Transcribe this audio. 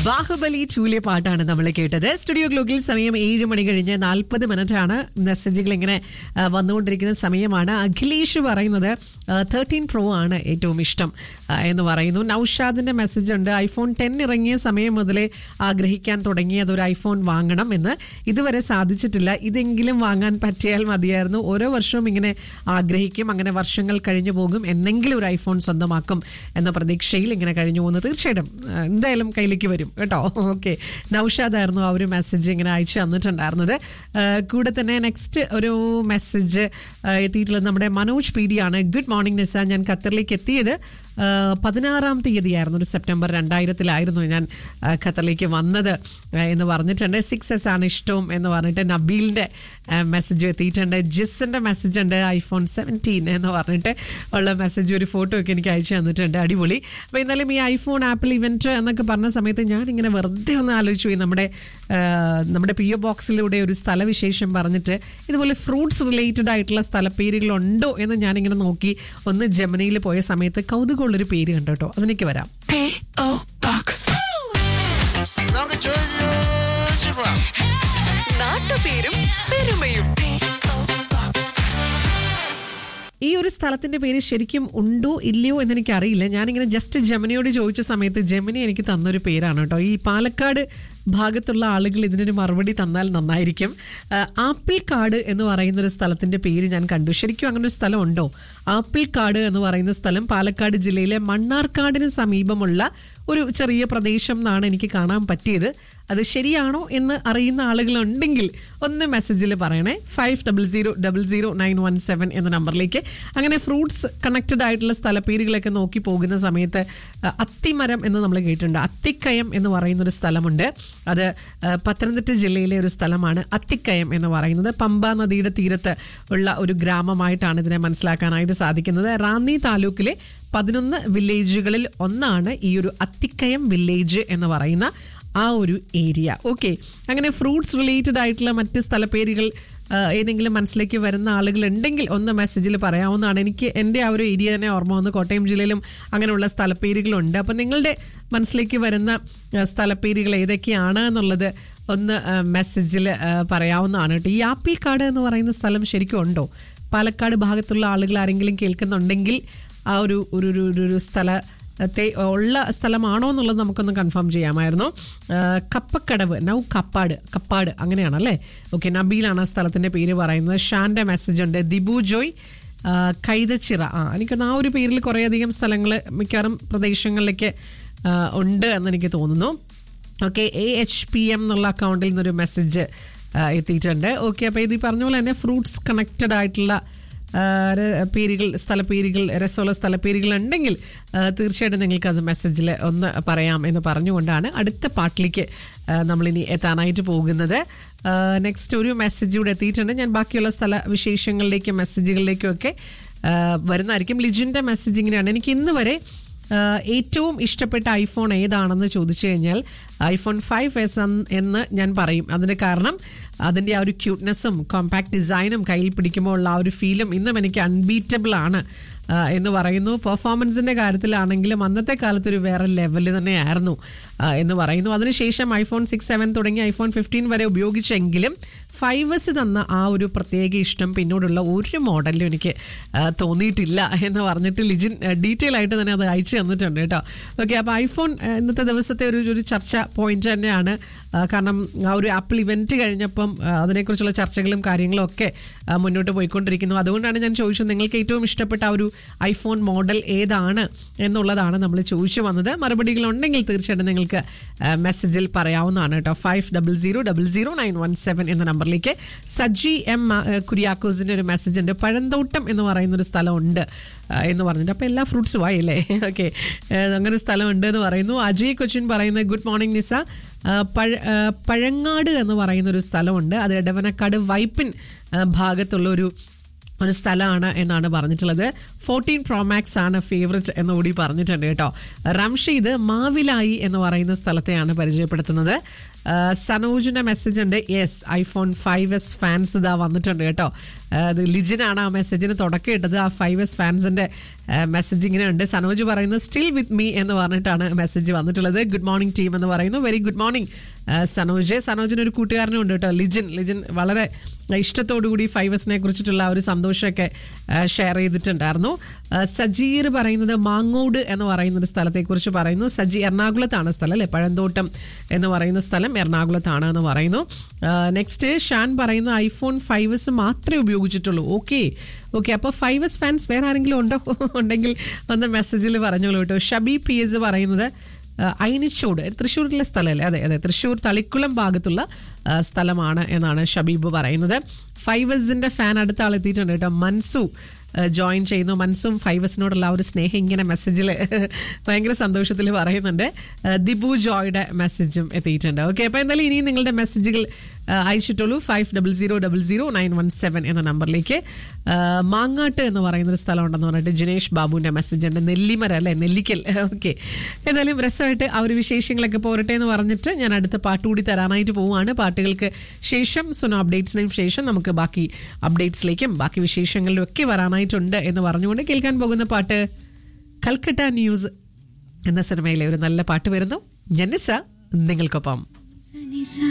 ബാഹുബലി ചൂലിയ പാട്ടാണ് നമ്മൾ കേട്ടത് സ്റ്റുഡിയോ ഗ്ലോക്കിൽ സമയം ഏഴ് മണി കഴിഞ്ഞ് നാൽപ്പത് മിനിറ്റ് ആണ് മെസ്സേജുകൾ ഇങ്ങനെ ആ, വന്നുകൊണ്ടിരിക്കുന്ന സമയമാണ് അഖിലേഷ് പറയുന്നത് തേർട്ടീൻ പ്രോ ആണ് ഏറ്റവും ഇഷ്ടം ആ, എന്ന് പറയുന്നു നൌഷാദിന്റെ മെസ്സേജ് ഉണ്ട് ഐഫോൺ ടെൻ ഇറങ്ങിയ സമയം മുതലേ ആഗ്രഹിക്കാൻ തുടങ്ങിയത് ഒരു ഐഫോൺ വാങ്ങണം എന്ന് ഇതുവരെ സാധിച്ചിട്ടില്ല ഇതെങ്കിലും വാങ്ങാൻ പറ്റിയാൽ മതിയായിരുന്നു ഓരോ വർഷവും ഇങ്ങനെ ആഗ്രഹിക്കും അങ്ങനെ വർഷങ്ങൾ കഴിഞ്ഞു പോകും എന്നെങ്കിലും ഒരു ഐഫോൺ സ്വന്തമാക്കും എന്ന പ്രതീക്ഷയിൽ ഇങ്ങനെ കഴിഞ്ഞു പോകുന്നു തീർച്ചയായിട്ടും ആ, എന്തായാലും കയ്യിലേക്ക് വരും കേട്ടോ ഓക്കെ നൌഷാദായിരുന്നു ആ ഒരു മെസ്സേജ് ഇങ്ങനെ അയച്ചു തന്നിട്ടുണ്ടായിരുന്നത് ആ, കൂടെ തന്നെ നെക്സ്റ്റ് ഒരു മെസ്സേജ് എത്തിയിട്ടുള്ളത് നമ്മുടെ മനോജ് പി ഡി ആണ് ഗുഡ് മോർണിംഗ് നിസ ഞാൻ ഖത്തറിലേക്ക് എത്തിയത് ആ, പതിനാറാം തീയതിയായിരുന്നു ഒരു സെപ്റ്റംബർ രണ്ടായിരത്തിലായിരുന്നു ഞാൻ ആ, ഖത്തറിലേക്ക് വന്നത് ആ, എന്ന് പറഞ്ഞിട്ടുണ്ട് സിക്സ് എസ് ആണ് ഇഷ്ടവും എന്ന് പറഞ്ഞിട്ട് നബീലിൻ്റെ മെസ്സേജ് എത്തിയിട്ടുണ്ട് ജിസിൻ്റെ മെസ്സേജ് ഉണ്ട് ഐഫോൺ സെവൻറ്റീൻ എന്ന് പറഞ്ഞിട്ട് ഉള്ള മെസ്സേജ് ഒരു ഫോട്ടോ ഒക്കെ എനിക്ക് അയച്ചു തന്നിട്ടുണ്ട് അടിപൊളി അപ്പോൾ എന്നാലും ഈ ഐഫോൺ ആപ്പിൾ ഇവൻറ്റ് എന്നൊക്കെ പറഞ്ഞ സമയത്ത് ഞാനിങ്ങനെ വെറുതെ ഒന്ന് ആലോചിച്ചു പോയി നമ്മുടെ ആ, നമ്മുടെ പി ഒ ബോക്സിലൂടെ ഒരു സ്ഥലവിശേഷം പറഞ്ഞിട്ട് ഇതുപോലെ ഫ്രൂട്ട്സ് റിലേറ്റഡ് ആയിട്ടുള്ള സ്ഥലപ്പേരുകളുണ്ടോ എന്ന് ഞാനിങ്ങനെ നോക്കി ഒന്ന് ജമനയിൽ പോയ സമയത്ത് കൗതുകമുള്ളൊരു പേര് കണ്ടു കേട്ടോ അതിലേക്ക് വരാം P.O. Box. നമുക്ക് ചോദിച്ചു പോവാം നാട്ടുപേരും പെരുമയും P.O. Box. ഈ ഒരു സ്ഥലത്തിന്റെ പേര് ശരിക്കും ഉണ്ടോ ഇല്ലയോ എന്ന് എനിക്ക് അറിയില്ല ഞാനിങ്ങനെ ജസ്റ്റ് ജമിനിയോട് ചോദിച്ച സമയത്ത് ജമിനി എനിക്ക് തന്നൊരു പേരാണ് കേട്ടോ ഈ പാലക്കാട് ഭാഗത്തുള്ള ആളുകൾ ഇതിനൊരു മറുപടി തന്നാൽ നന്നായിരിക്കും ആ, ആപ്പിൾ കാട് എന്ന് പറയുന്ന ഒരു സ്ഥലത്തിന്റെ പേര് ഞാൻ കണ്ടു ശരിക്കും അങ്ങനെ ഒരു സ്ഥലം ഉണ്ടോ ആപ്പിൾ കാട് എന്ന് പറയുന്ന സ്ഥലം പാലക്കാട് ജില്ലയിലെ മണ്ണാർക്കാടിന് സമീപമുള്ള ഒരു ചെറിയ പ്രദേശം എന്നാണ് എനിക്ക് കാണാൻ പറ്റിയത് അത് ശരിയാണോ എന്ന് അറിയുന്ന ആളുകളുണ്ടെങ്കിൽ ഒന്ന് മെസ്സേജിൽ പറയണേ five double zero double zero nine one seven എന്ന നമ്പറിലേക്ക് അങ്ങനെ ഫ്രൂട്ട്സ് കണക്റ്റഡ് ആയിട്ടുള്ള സ്ഥലപ്പേരുകളൊക്കെ നോക്കി പോകുന്ന സമയത്ത് അഹ്, അത്തിമരം എന്ന് നമ്മൾ കേട്ടിട്ടുണ്ട് അത്തിക്കയം എന്ന് പറയുന്ന ഒരു സ്ഥലമുണ്ട് അത് അഹ്, പത്തനംതിട്ട ജില്ലയിലെ ഒരു സ്ഥലമാണ് അത്തിക്കയം എന്ന് പറയുന്നത് പമ്പ നദിയുടെ തീരത്ത് ഉള്ള ഒരു ഗ്രാമമായിട്ടാണ് ഇതിനെ മനസ്സിലാക്കാനായിട്ട് സാധിക്കുന്നത് റാന്നി താലൂക്കിലെ പതിനൊന്ന് വില്ലേജുകളിൽ ഒന്നാണ് ഈ ഒരു അത്തിക്കയം വില്ലേജ് എന്ന് പറയുന്ന ആ ഒരു ഏരിയ ഓക്കെ അങ്ങനെ ഫ്രൂട്ട്സ് റിലേറ്റഡ് ആയിട്ടുള്ള മറ്റ് സ്ഥലപ്പേരുകൾ ആ, ഏതെങ്കിലും മനസ്സിലേക്ക് വരുന്ന ആളുകൾ ഉണ്ടെങ്കിൽ ഒന്ന് മെസ്സേജിൽ പറയാവുന്നതാണ് എനിക്ക് എൻ്റെ ആ ഒരു ഏരിയ തന്നെ ഓർമ്മ വന്ന് കോട്ടയം ജില്ലയിലും അങ്ങനെയുള്ള സ്ഥലപ്പേരുകളുണ്ട് അപ്പം നിങ്ങളുടെ മനസ്സിലേക്ക് വരുന്ന ആ, സ്ഥലപ്പേരുകൾ ഏതൊക്കെയാണ് എന്നുള്ളത് ഒന്ന് മെസ്സേജിൽ പറയാവുന്നതാണ് കേട്ടോ ഈ ആപ്പിൾക്കാട് എന്ന് പറയുന്ന സ്ഥലം ശരിക്കും ഉണ്ടോ പാലക്കാട് ഭാഗത്തുള്ള ആളുകൾ ആരെങ്കിലും കേൾക്കുന്നുണ്ടെങ്കിൽ ആ ഒരു ഒരു ഒരു- ഒരു ഒരു സ്ഥല ത്തെ ഉള്ള സ്ഥലമാണോ എന്നുള്ളത് നമുക്കൊന്ന് കൺഫേം ചെയ്യാമായിരുന്നു ആ, കപ്പക്കടവ് നൗ കപ്പാട് കപ്പാട് അങ്ങനെയാണല്ലേ ഓക്കെ നബീലാണ് ആ സ്ഥലത്തിൻ്റെ പേര് പറയുന്നത് ഷാൻ്റെ മെസ്സേജ് ഉണ്ട് ദിബു ജോയ് ആ, കൈതച്ചിറ ആ എനിക്കൊന്ന് ആ ഒരു പേരിൽ കുറേയധികം സ്ഥലങ്ങൾ മിക്കവാറും പ്രദേശങ്ങളിലേക്ക് ആ, ഉണ്ട് എന്ന് എനിക്ക് തോന്നുന്നു okay A H P M എന്നുള്ള അക്കൗണ്ടിൽ നിന്നൊരു മെസ്സേജ് എത്തിയിട്ടുണ്ട് ഓക്കെ അപ്പോൾ ഇത് ഈ പറഞ്ഞ പോലെ തന്നെ ഫ്രൂട്ട്സ് കണക്റ്റഡ് ആയിട്ടുള്ള ആ, ര- പേരുകൾ സ്ഥലപ്പേരുകൾ രസമുള്ള സ്ഥലപ്പേരുകൾ ഉണ്ടെങ്കിൽ ആ, തീർച്ചയായിട്ടും നിങ്ങൾക്ക് അത് മെസ്സേജിൽ ഒന്ന് പറയാം എന്ന് പറഞ്ഞുകൊണ്ടാണ് അടുത്ത പാട്ടിലേക്ക് ആ, നമ്മളിനി എത്താനായിട്ട് പോകുന്നത് നെക്സ്റ്റ് ഒരു മെസ്സേജ് കൂടെ എത്തിയിട്ടുണ്ട് ഞാൻ ബാക്കിയുള്ള സ്ഥല വിശേഷങ്ങളിലേക്കും മെസ്സേജുകളിലേക്കും ഒക്കെ ആ, വരുന്നതായിരിക്കും ലിജിൻ്റെ മെസ്സേജ് ഇങ്ങനെയാണ് എനിക്ക് ഇന്ന് വരെ ആഹ് ഏറ്റവും ഇഷ്ടപ്പെട്ട ഐഫോൺ ഏതാണെന്ന് ചോദിച്ചു കഴിഞ്ഞാൽ ഐഫോൺ ഫൈവ് എസ് എന്ന് ഞാൻ പറയും അതിന് കാരണം അതിൻ്റെ ആ ഒരു ക്യൂട്ട്നെസ്സും കോമ്പാക്ട് ഡിസൈനും കയ്യിൽ പിടിക്കുമ്പോൾ ഉള്ള ആ ഒരു ഫീലും ഇന്നും എനിക്ക് അൺബീറ്റബിൾ ആണ് ആഹ് എന്ന് പറയുന്നു പെർഫോമൻസിൻ്റെ കാര്യത്തിലാണെങ്കിലും അന്നത്തെ കാലത്ത് ഒരു വേറെ ലെവല് തന്നെയായിരുന്നു ആഹ് എന്ന് പറയുന്നു അതിനുശേഷം ഐഫോൺ സിക്സ് സെവൻ തുടങ്ങി ഐഫോൺ ഫിഫ്റ്റീൻ വരെ ഉപയോഗിച്ചെങ്കിലും ഫൈവ് എസ് തന്ന ആ ഒരു പ്രത്യേക ഇഷ്ടം പിന്നോടുള്ള ഒരു മോഡലിലും എനിക്ക് ആ, തോന്നിയിട്ടില്ല എന്ന് പറഞ്ഞിട്ട് ലിജിൻ ഡീറ്റെയിൽ ആയിട്ട് തന്നെ അത് അയച്ചു തന്നിട്ടുണ്ട് കേട്ടോ ഓക്കെ അപ്പോൾ ഐഫോൺ ആ, ഇന്നത്തെ ദിവസത്തെ ഒരു ഒരു ചർച്ച പോയിന്റ് തന്നെയാണ് ആ, കാരണം ആ ഒരു ആപ്പിൾ ഇവന്റ് കഴിഞ്ഞപ്പം ആ, അതിനെക്കുറിച്ചുള്ള ചർച്ചകളും കാര്യങ്ങളും ഒക്കെ ആ, മുന്നോട്ട് പോയിക്കൊണ്ടിരിക്കുന്നു അതുകൊണ്ടാണ് ഞാൻ ചോദിച്ചത് നിങ്ങൾക്ക് ഏറ്റവും ഇഷ്ടപ്പെട്ട ആ ഒരു ഐഫോൺ മോഡൽ ഏതാണ് എന്നുള്ളതാണ് നമ്മൾ ചോദിച്ചു വന്നത് മറുപടികൾ ഉണ്ടെങ്കിൽ തീർച്ചയായിട്ടും നിങ്ങൾക്ക് മെസ്സേജിൽ പറയാവുന്നതാണ് കേട്ടോ five double zero double zero nine one seven എന്ന നമ്പറിലേക്ക് സജി എം ആ, കുര്യാക്കോസിൻ്റെ ഒരു മെസ്സേജ് ഉണ്ട് പഴന്തോട്ടം എന്ന് പറയുന്ന ഒരു സ്ഥലമുണ്ട് ആ, എന്ന് പറഞ്ഞിട്ട് അപ്പോൾ എല്ലാ ഫ്രൂട്ട്സും ആയില്ലേ ഓക്കെ അങ്ങനെ ഒരു സ്ഥലമുണ്ട് എന്ന് പറയുന്നു അജയ് കൊച്ചിൻ പറയുന്നത് ഗുഡ് മോർണിംഗ് നിസ ആ, പഴ ആ, പഴങ്ങാട് എന്ന് പറയുന്ന ഒരു സ്ഥലമുണ്ട് അത് എടവനക്കാട് വൈപ്പിൻ ആ, ഭാഗത്തുള്ള ഒരു ഒരു സ്ഥലമാണ് എന്നാണ് പറഞ്ഞിട്ടുള്ളത് ഫോർട്ടീൻ പ്രോമാക്സ് ആണ് ഫേവററ്റ് എന്നുകൂടി പറഞ്ഞിട്ടുണ്ട് കേട്ടോ റംഷീദ് മാവിലായി എന്ന് പറയുന്ന സ്ഥലത്തെയാണ് പരിചയപ്പെടുത്തുന്നത് ആ, സനോജിന്റെ മെസ്സേജ് ഉണ്ട് yes iPhone five S fans ഇതാ വന്നിട്ടുണ്ട് കേട്ടോ ആ, അത് ലിജിനാണ് ആ മെസ്സേജിന് തുടക്കം ഇട്ടത് ആ ഫൈവ് എസ് ഫാൻസിന്റെ മെസ്സേജ് ഇങ്ങനെ ഉണ്ട് സനോജ് പറയുന്നത് സ്റ്റിൽ വിത്ത് മീ എന്ന് പറഞ്ഞിട്ടാണ് മെസ്സേജ് വന്നിട്ടുള്ളത് ഗുഡ് മോർണിംഗ് ടീം എന്ന് പറയുന്നു വെരി ഗുഡ് മോർണിംഗ് സനോജ് സനോജിന് ഒരു കൂട്ടുകാരനും ഉണ്ട് കേട്ടോ ലിജിൻ ലിജിൻ വളരെ ഇഷ്ടത്തോടുകൂടി ഫൈവസിനെ കുറിച്ചിട്ടുള്ള ആ ഒരു സന്തോഷമൊക്കെ ഷെയർ ചെയ്തിട്ടുണ്ടായിരുന്നു ആ, സജീർ പറയുന്നത് മാങ്ങോട് എന്ന് പറയുന്ന ഒരു സ്ഥലത്തെക്കുറിച്ച് പറയുന്നു സജി എറണാകുളത്താണ് സ്ഥലം അല്ലേ പഴന്തോട്ടം എന്ന് പറയുന്ന സ്ഥലം എറണാകുളത്താണ് എന്ന് പറയുന്നു നെക്സ്റ്റ് ഷാൻ പറയുന്ന ഐഫോൺ ഫൈവസ് മാത്രമേ ഉപയോഗിച്ചിട്ടുള്ളൂ ഓക്കെ ഓക്കെ അപ്പോൾ ഫൈവസ് ഫാൻസ് വേറെ ആരെങ്കിലും ഉണ്ടോ ഉണ്ടെങ്കിൽ ഒന്ന് മെസ്സേജിൽ പറഞ്ഞോളൂ കേട്ടോ ഷബി പി എസ് പറയുന്നത് ആ, അയിനിച്ചോട് തൃശ്ശൂരിലെ സ്ഥലമല്ലേ അതെ അതെ തൃശ്ശൂർ തളിക്കുളം ഭാഗത്തുള്ള ആ, സ്ഥലമാണ് എന്നാണ് ഷബീബ് പറയുന്നത് ഫൈവസിന്റെ ഫാൻ അടുത്ത ആൾ എത്തിയിട്ടുണ്ട് കേട്ടോ മൻസു ജോയിൻ ചെയ്യുന്നു മൻസും ഫൈവസിനോടുള്ള ആ ഒരു സ്നേഹം ഇങ്ങനെ മെസ്സേജിൽ ഭയങ്കര സന്തോഷത്തിൽ പറയുന്നുണ്ട് ആ, ദിബു ജോയുടെ മെസ്സേജും എത്തിയിട്ടുണ്ട് ഓക്കെ അപ്പോൾ എന്തായാലും ഇനിയും നിങ്ങളുടെ മെസ്സേജുകൾ ആ, അയച്ചിട്ടുള്ളൂ five double zero double zero nine one seven എന്ന നമ്പറിലേക്ക് ആ, മാങ്ങാട്ട് എന്ന് പറയുന്നൊരു സ്ഥലം ഉണ്ടെന്ന് പറഞ്ഞിട്ട് ജിനേഷ് ബാബുവിൻ്റെ മെസ്സേജ് ഉണ്ട് നെല്ലിമര അല്ലേ നെല്ലിക്കൽ ഓക്കെ എന്തായാലും രസമായിട്ട് ആ ഒരു വിശേഷങ്ങളൊക്കെ പോരട്ടെ എന്ന് പറഞ്ഞിട്ട് ഞാൻ അടുത്ത പാട്ട് കൂടി തരാനായിട്ട് പോവുകയാണ് പാട്ടുകൾക്ക് ശേഷം സുന അപ്ഡേറ്റ്സിനും ശേഷം നമുക്ക് ബാക്കി അപ്ഡേറ്റ്സിലേക്കും ബാക്കി വിശേഷങ്ങളിലും ഒക്കെ വരാനായിട്ടുണ്ട് എന്ന് പറഞ്ഞുകൊണ്ട് കേൾക്കാൻ പോകുന്ന പാട്ട് കൽക്കട്ട ന്യൂസ് എന്ന സിനിമയിലെ ഒരു നല്ല പാട്ട് വരുന്നു ജനിസ നിങ്ങൾക്കൊപ്പം